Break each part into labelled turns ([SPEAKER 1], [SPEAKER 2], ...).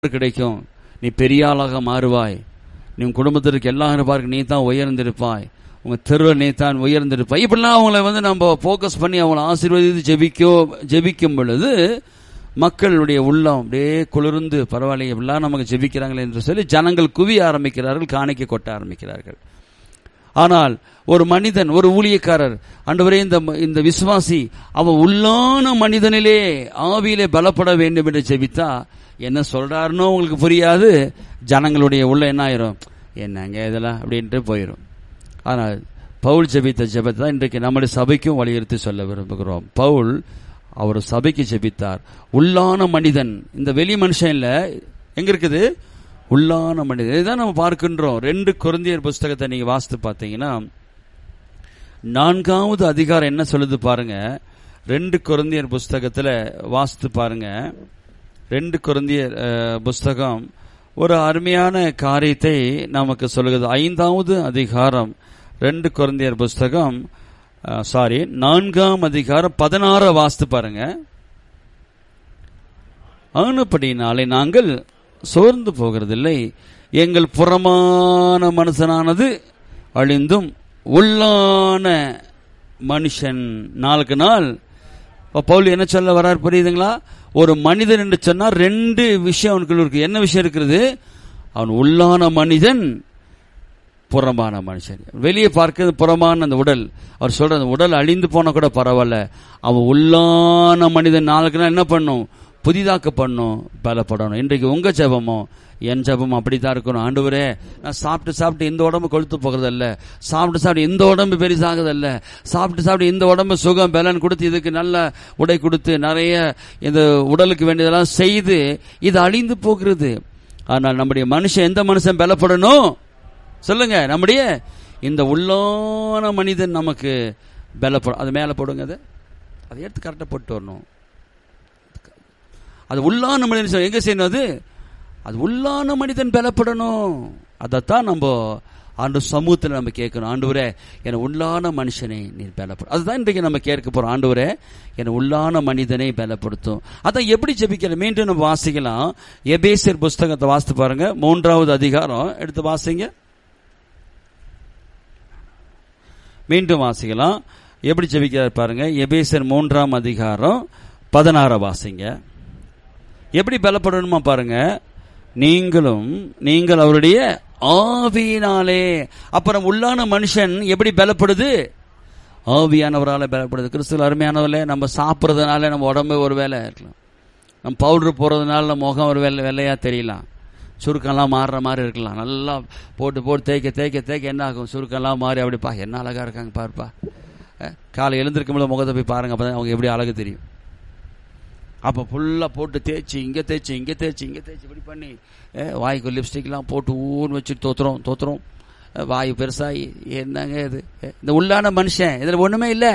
[SPEAKER 1] கிடைக்கும் நீ பெரிய ஆளாக மாறுவாய் நீ உன் குடும்பத்திற்கு எல்லாரும் பார்க்க நீ தான் உயர்ந்திருப்பாய் உங்க தெருவில் நீ தான் உயர்ந்திருப்பாய் இப்படிலாம் அவங்கள வந்து நம்ம ஃபோக்கஸ் பண்ணி அவங்கள ஆசீர்வதித்து ஜெபிக்கோ ஜெபிக்கும் பொழுது மக்களுடைய உள்ளம் அப்படியே குளிர்ந்து பரவாயில்லை இப்படிலாம் நமக்கு ஜெபிக்கிறாங்களே என்று சொல்லி ஜனங்கள் குவிய ஆரம்பிக்கிறார்கள் காணிக்கை கொட்ட ஆரம்பிக்கிறார்கள் ஆனால் ஒரு மனிதன் ஒரு ஊழியக்காரர் ஆண்டவரே இந்த இந்த விசுவாசி அவன் உள்ளான மனிதனிலே ஆவியிலே பலப்பட வேண்டும் என்று ஜெபித்தா என்ன சொல்றாருன்னு உங்களுக்கு புரியாது ஜனங்களுடைய உள்ள என்ன ஆயிரும் என்னங்க இதெல்லாம் அப்படின்ட்டு போயிடும் ஆனால் பவுல் ஜெபித்த ஜெபத்தை தான் இன்றைக்கு நம்முடைய சபைக்கும் வலியுறுத்தி சொல்ல விரும்புகிறோம் பவுல் அவர் சபைக்கு ஜெபித்தார் உள்ளான மனிதன் இந்த வெளி மனுஷன் இல்ல எங்க இருக்குது உள்ளான மனிதன் இதுதான் நம்ம பார்க்கின்றோம் ரெண்டு குருந்தியர் புஸ்தகத்தை நீங்க வாசித்து பார்த்தீங்கன்னா நான்காவது அதிகாரம் என்ன சொல்லுது பாருங்க ரெண்டு குருந்தியர் புஸ்தகத்துல வாசித்து பாருங்க ரெண்டு குருந்தியர் அஹ், புஸ்தகம் ஒரு அருமையான காரியத்தை நமக்கு சொல்லுகிறது ஐந்தாவது அதிகாரம் ரெண்டு குருந்தியர் புஸ்தகம் சாரி நான்காம் அதிகாரம் பதினாறு வாசித்து பாருங்க ஆனப்படினாலே நாங்கள் சோர்ந்து போகிறதில்லை எங்கள் புறமான மனுஷனானது அழிந்தும் உள்ளான மனுஷன் நாளுக்கு நாள் இப்ப பவுல் என்ன சொல்ல வர்றார் புரியுதுங்களா ஒரு மனிதன் என்று சொன்னா ரெண்டு விஷயம் அவனுக்குள்ள இருக்கு என்ன விஷயம் இருக்கிறது அவன் உள்ளான மனிதன் புறமான மனுஷன் வெளியே பார்க்கிறது புறமான அந்த உடல் அவர் சொல்ற அந்த உடல் அழிந்து போன கூட பரவாயில்ல அவன் உள்ளான மனிதன் நாளுக்கு நாள் என்ன பண்ணும் புதிதாக்க பண்ணும் பலப்படணும் இன்றைக்கு உங்க ஜெபமோ என் ஜெபம் அப்படித்தான் இருக்கணும் ஆண்டவரே நான் சாப்பிட்டு சாப்பிட்டு இந்த உடம்பு கொழுத்து போகிறதல்ல சாப்பிட்டு சாப்பிட்டு இந்த உடம்பு பெரிசாகுதல்ல சாப்பிட்டு சாப்பிட்டு இந்த உடம்பு சுகம் பலன் கொடுத்து இதுக்கு நல்ல உடை கொடுத்து நிறைய இந்த உடலுக்கு வேண்டியதெல்லாம் செய்து இது அழிந்து போகிறது ஆனால் நம்முடைய மனுஷன் எந்த மனுஷன் பலப்படணும் சொல்லுங்க நம்முடைய இந்த உள்ளான மனிதன் நமக்கு பலப்படும் அது மேலே போடுங்க அதை அதை எடுத்து கரெக்டாக போட்டு வரணும் அது உள்ளான மனிதன் சொல்ல- எங்க செய்யணும் அது அது உள்ளான மனிதன் பலப்படணும் அதைத்தான் நம்ம ஆண்டு சமூகத்தில் நம்ம கேட்கணும் ஆண்டவரே என் உள்ளான மனுஷனை நீ பலப்படும் அதுதான் இன்றைக்கு நம்ம கேட்க போறோம் ஆண்டவரே என் உள்ளான மனிதனை பலப்படுத்தும் அதான் எப்படி ஜெபிக்கிற மீண்டும் நம்ம வாசிக்கலாம் எபேசியர் புஸ்தகத்தை வாசித்து பாருங்க மூன்றாவது அதிகாரம் எடுத்து வாசிங்க மீண்டும் வாசிக்கலாம் எப்படி ஜெபிக்கிறார் பாருங்க எபேசர் மூன்றாம் அதிகாரம் பதினாற வாசிங்க எப்படி பலப்படணுமா பாருங்க நீங்களும் நீங்கள் அவருடைய ஆவியினாலே அப்புறம் உள்ளான மனுஷன் எப்படி பலப்படுது ஆவியானவரால் பலப்படுது கிறிஸ்துவ அருமையானவர்களே நம்ம சாப்பிட்றதுனால நம்ம உடம்பு ஒரு வேலை இருக்கலாம் நம்ம பவுடர் போடுறதுனால நம்ம முகம் ஒரு வெள்ளை வெள்ளையா தெரியலாம் சுருக்கெல்லாம் மாறுற மாதிரி இருக்கலாம் நல்லா போட்டு போட்டு தேய்க்க தேய்க்க தேய்க்க என்ன ஆகும் சுருக்கெல்லாம் மாறி அப்படிப்பா என்ன அழகா இருக்காங்க பாருப்பா அஹ், காலை எழுந்திருக்கும் போது முகத்தை போய் பாருங்க அப்பதான் அவங்க எப்படி அழகு தெரியும் அப்போ ஃபுல்லாக போட்டு தேய்ச்சி இங்கே தேய்ச்சி இங்கே தேய்ச்சி இங்கே தேய்ச்சி இப்படி பண்ணி அஹ், வாய்க்கு லிப்ஸ்டிக்லாம் போட்டு ஊன்னு வச்சு தோத்துறோம் தோத்துறோம் அஹ், வாய் பெருசாகி என்னங்க இது அஹ், இந்த உள்ளான மனுஷன் இதில் ஒன்றுமே இல்லை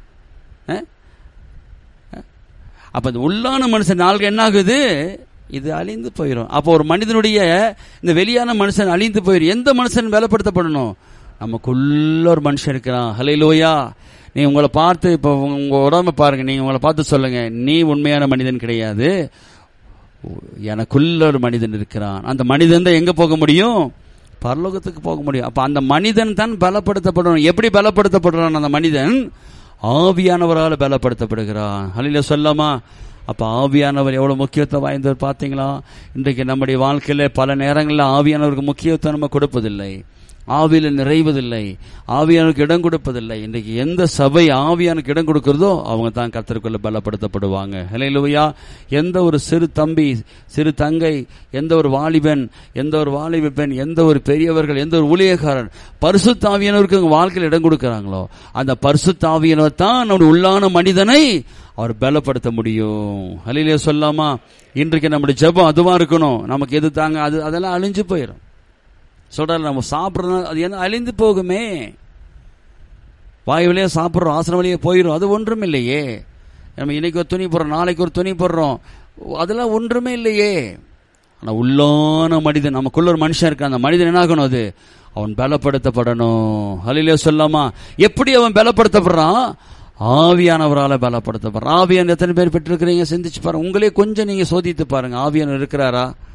[SPEAKER 1] அப்ப இந்த உள்ளான மனுஷன் நாளுக்கு என்ன ஆகுது இது அழிந்து போயிடும் அப்போ ஒரு மனிதனுடைய இந்த வெளியான மனுஷன் அழிந்து போயிடும் எந்த மனுஷன் வேலைப்படுத்தப்படணும் நமக்குள்ள ஒரு மனுஷன் இருக்கிறான் ஹலையிலோயா நீ உங்களை பார்த்து இப்போ உங்க உடம்ப பாருங்க நீங்க உங்களை பார்த்து சொல்லுங்க நீ உண்மையான மனிதன் கிடையாது எனக்குள்ள ஒரு மனிதன் இருக்கிறான் அந்த மனிதன் தான் எங்க போக முடியும் பரலோகத்துக்கு போக முடியும் அப்ப அந்த மனிதன் தான் பலப்படுத்தப்படணும் எப்படி பலப்படுத்தப்படுறான் அந்த மனிதன் ஆவியானவரால் பலப்படுத்தப்படுகிறான் ஹலில சொல்லாமா அப்ப ஆவியானவர் எவ்வளவு முக்கியத்துவம் வாய்ந்தவர் பாத்தீங்களா இன்றைக்கு நம்முடைய வாழ்க்கையில பல நேரங்களில் ஆவியானவருக்கு முக்கியத்துவம் நம்ம கொடுப்பதில்லை ஆவியில நிறைவதில்லை ஆவியானுக்கு இடம் கொடுப்பதில்லை இன்றைக்கு எந்த சபை ஆவியானுக்கு இடம் கொடுக்கிறதோ அவங்க தான் கர்த்தருக்குள்ள பலப்படுத்தப்படுவாங்க ஹலையிலுவையா எந்த ஒரு சிறு தம்பி சிறு தங்கை எந்த ஒரு வாலிபன் எந்த ஒரு வாலிப பெண் எந்த ஒரு பெரியவர்கள் எந்த ஒரு ஊழியக்காரன் பரிசுத்தாவியானவருக்கு அவங்க வாழ்க்கையில் இடம் கொடுக்கறாங்களோ அந்த பரிசுத்தாவியானவர் தான் நம்முடைய உள்ளான மனிதனை அவர் பலப்படுத்த முடியும் ஹலையிலே சொல்லாமா இன்றைக்கு நம்முடைய ஜெபம் அதுவா இருக்கணும் நமக்கு எது தாங்க அது அதெல்லாம் அழிஞ்சு போயிடும் சொல்றாரு நம்ம சாப்பிட்றதுனால அது என்ன அழிந்து போகுமே வாய் வழியா சாப்பிட்றோம் ஆசன வழியே போயிடும் அது ஒன்றும் இல்லையே நம்ம இன்னைக்கு ஒரு துணி போடுறோம் நாளைக்கு ஒரு துணி போடுறோம் அதெல்லாம் ஒன்றுமே இல்லையே ஆனா உள்ளான மனிதன் நமக்குள்ள ஒரு மனுஷன் இருக்கான் அந்த மனிதன் என்ன ஆகணும் அது அவன் பலப்படுத்தப்படணும் ஹலிலே சொல்லாமா எப்படி அவன் பலப்படுத்தப்படுறான் ஆவியானவரால பலப்படுத்தப்படுறான் ஆவியான் எத்தனை பேர் பெற்றிருக்கிறீங்க சிந்திச்சு பாருங்க உங்களே கொஞ்சம் நீங்க சோதித்து பாருங்க ஆவியான் இருக்கிறாரா